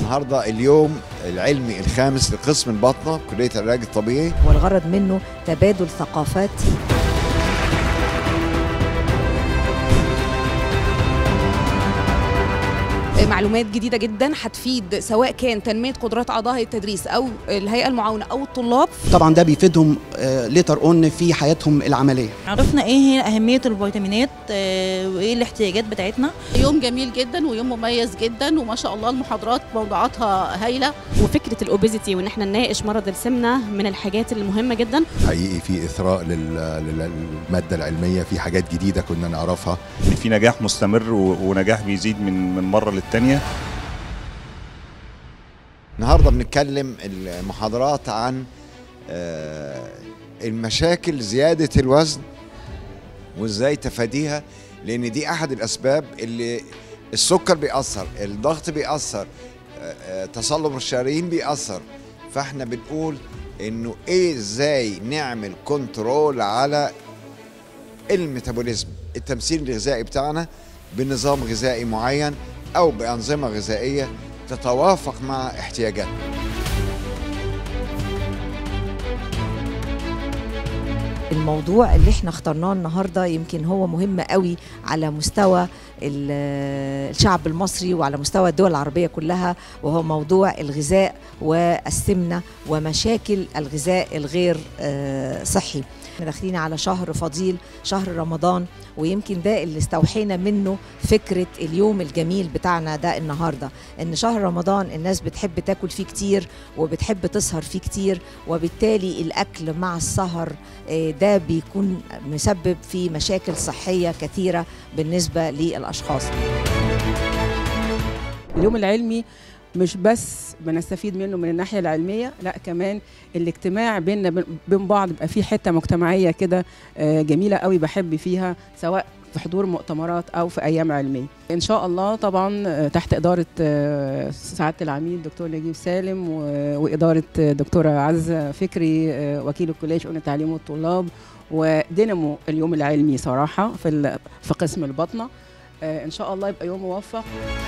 النهارده اليوم العلمي الخامس لقسم الباطنه كليه العلاج الطبيعي والغرض منه تبادل ثقافات معلومات جديدة جدا هتفيد سواء كان تنمية قدرات أعضاء التدريس أو الهيئة المعاونة أو الطلاب طبعا ده بيفيدهم ليتر اون في حياتهم العمليه عرفنا ايه هي اهميه الفيتامينات آه، وايه الاحتياجات بتاعتنا يوم جميل جدا ويوم مميز جدا وما شاء الله المحاضرات موضوعاتها هايله وفكره الاوبيزيتي وان احنا نناقش مرض السمنه من الحاجات المهمه جدا حقيقي في اثراء لل- للماده العلميه في حاجات جديده كنا نعرفها ان في نجاح مستمر و- ونجاح بيزيد من من مره للتانيه النهارده بنتكلم المحاضرات عن آه، المشاكل زياده الوزن وازاي تفاديها لان دي احد الاسباب اللي السكر بيأثر الضغط بيأثر آه، آه، تصلب الشرايين بيأثر فاحنا بنقول انه ايه ازاي نعمل كنترول على الميتابوليزم التمثيل الغذائي بتاعنا بنظام غذائي معين او بانظمه غذائيه تتوافق مع احتياجاتنا الموضوع اللي احنا اخترناه النهارده يمكن هو مهم قوي على مستوى ال- الشعب المصري وعلى مستوى الدول العربيه كلها وهو موضوع الغذاء والسمنه ومشاكل الغذاء الغير آه، صحي احنا داخلين على شهر فضيل شهر رمضان ويمكن ده اللي استوحينا منه فكره اليوم الجميل بتاعنا ده النهارده ان شهر رمضان الناس بتحب تاكل فيه كتير وبتحب تسهر فيه كتير وبالتالي الاكل مع السهر آه، ده بيكون مسبب في مشاكل صحيه كثيره بالنسبه للاشخاص اليوم العلمي مش بس بنستفيد منه من الناحيه العلميه لا كمان الاجتماع بيننا بين- بين بعض بيبقى في حته مجتمعيه كده آه، جميله قوي بحب فيها سواء في حضور مؤتمرات او في ايام علميه ان شاء الله طبعا آه، تحت اداره آه، سعاده العميد دكتور نجيب سالم و- واداره آه، دكتوره عزه فكري آه، وكيل الكليه شؤون التعليم والطلاب ودينامو اليوم العلمي صراحه في ال- في قسم البطنه آه، ان شاء الله يبقى يوم موفق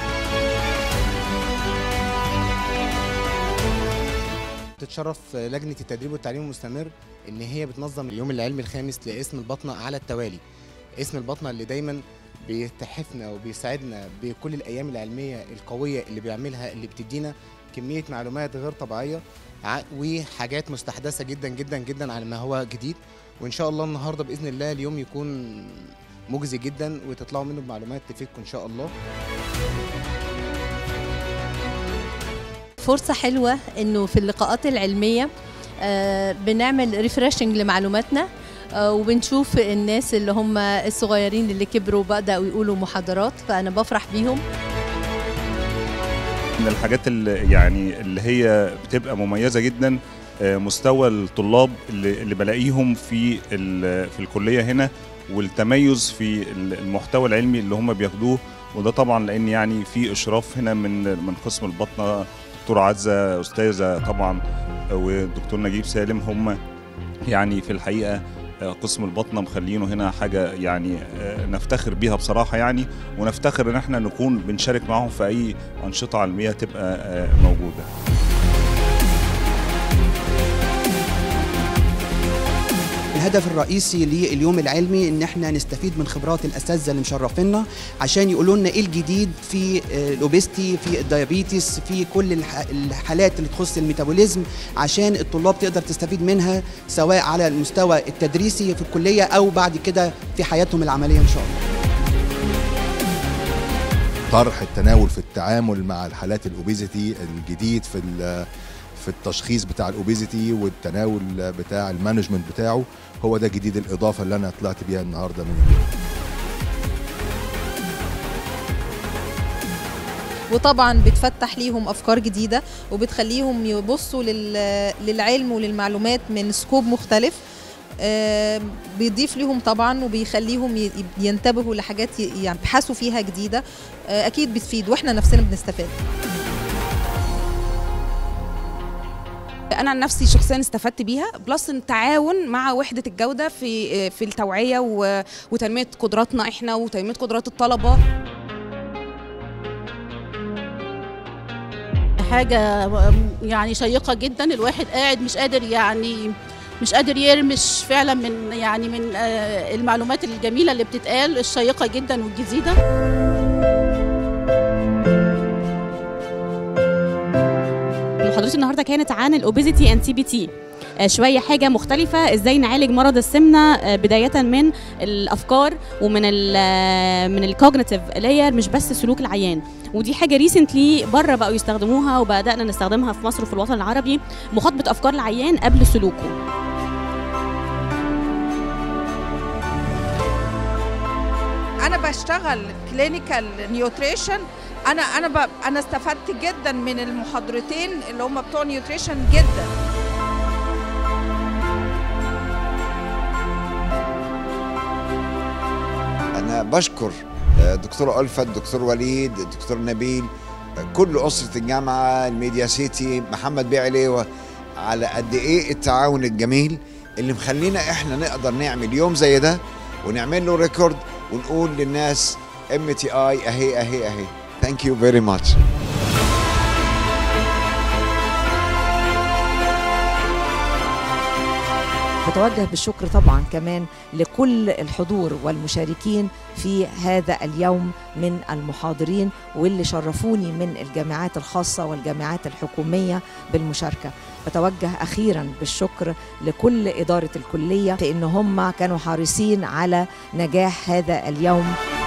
تتشرف لجنة التدريب والتعليم المستمر إن هي بتنظم اليوم العلمي الخامس لاسم البطنة على التوالي اسم البطنة اللي دايما بيتحفنا وبيساعدنا بكل الأيام العلمية القوية اللي بيعملها اللي بتدينا كمية معلومات غير طبيعية ع- وحاجات مستحدثة جدا جدا جدا على ما هو جديد وإن شاء الله النهاردة بإذن الله اليوم يكون مجزي جدا وتطلعوا منه بمعلومات تفيدكم إن شاء الله فرصه حلوه انه في اللقاءات العلميه آه، بنعمل ريفرشنج لمعلوماتنا آه، وبنشوف الناس اللي هم الصغيرين اللي كبروا بدأوا يقولوا محاضرات فأنا بفرح بيهم من الحاجات اللي يعني اللي هي بتبقى مميزه جدا آه، مستوى الطلاب اللي, اللي بلاقيهم في ال- في الكليه هنا والتميز في ال- المحتوى العلمي اللي هم بياخدوه وده طبعا لان يعني في اشراف هنا من من قسم البطنه دكتوره عزه استاذه طبعا والدكتور نجيب سالم هم يعني في الحقيقه آه، قسم البطنه مخلينه هنا حاجه يعني آه، نفتخر بيها بصراحه يعني ونفتخر ان احنا نكون بنشارك معاهم في اي انشطه علميه تبقى آه، موجوده الهدف الرئيسي لليوم العلمي ان احنا نستفيد من خبرات الاساتذه اللي مشرفينا عشان يقولوا لنا ايه الجديد في آه، الاوبستي في الديابيتس في كل الح- الحالات اللي تخص الميتابوليزم عشان الطلاب تقدر تستفيد منها سواء على المستوى التدريسي في الكليه او بعد كده في حياتهم العمليه ان شاء الله طرح التناول في التعامل مع الحالات الاوبيزيتي الجديد في ال- في التشخيص بتاع الاوبيزيتي والتناول بتاع المانجمنت بتاعه هو ده جديد الاضافه اللي انا طلعت بيها النهارده من اليوم وطبعا بتفتح ليهم افكار جديده وبتخليهم يبصوا لل- للعلم وللمعلومات من سكوب مختلف آه، بيضيف ليهم طبعا وبيخليهم ي- ينتبهوا لحاجات ي- يبحثوا فيها جديده آه، اكيد بتفيد واحنا نفسنا بنستفاد انا عن نفسي شخصيا استفدت بيها بلس التعاون مع وحده الجوده في في التوعيه و- وتنميه قدراتنا احنا وتنميه قدرات الطلبه حاجه يعني شيقه جدا الواحد قاعد مش قادر يعني مش قادر يرمش فعلا من يعني من آه، المعلومات الجميله اللي بتتقال الشيقه جدا والجديده محاضرتي النهارده كانت عن الاوبيزيتي اند سي بي تي شويه حاجه مختلفه ازاي نعالج مرض السمنه آه، بدايه من الافكار ومن ال من الكوجنيتيف لاير مش بس سلوك العيان ودي حاجه ريسنتلي بره بقوا يستخدموها وبدانا نستخدمها في مصر وفي الوطن العربي مخاطبه افكار العيان قبل سلوكه انا بشتغل كلينيكال نيوتريشن انا انا ب... انا استفدت جدا من المحاضرتين اللي هم بتوع نيوتريشن جدا انا بشكر آه، دكتور ألفت دكتور وليد دكتور نبيل آه، كل أسرة الجامعة الميديا سيتي محمد بيه عليوة على قد إيه التعاون الجميل اللي مخلينا إحنا نقدر نعمل يوم زي ده ونعمل له ريكورد ونقول للناس ام تي اي اهي اهي اهي ثانك يو فيري ماتش بتوجه بالشكر طبعا كمان لكل الحضور والمشاركين في هذا اليوم من المحاضرين واللي شرفوني من الجامعات الخاصة والجامعات الحكومية بالمشاركة بتوجه أخيرا بالشكر لكل إدارة الكلية لأن هم كانوا حريصين على نجاح هذا اليوم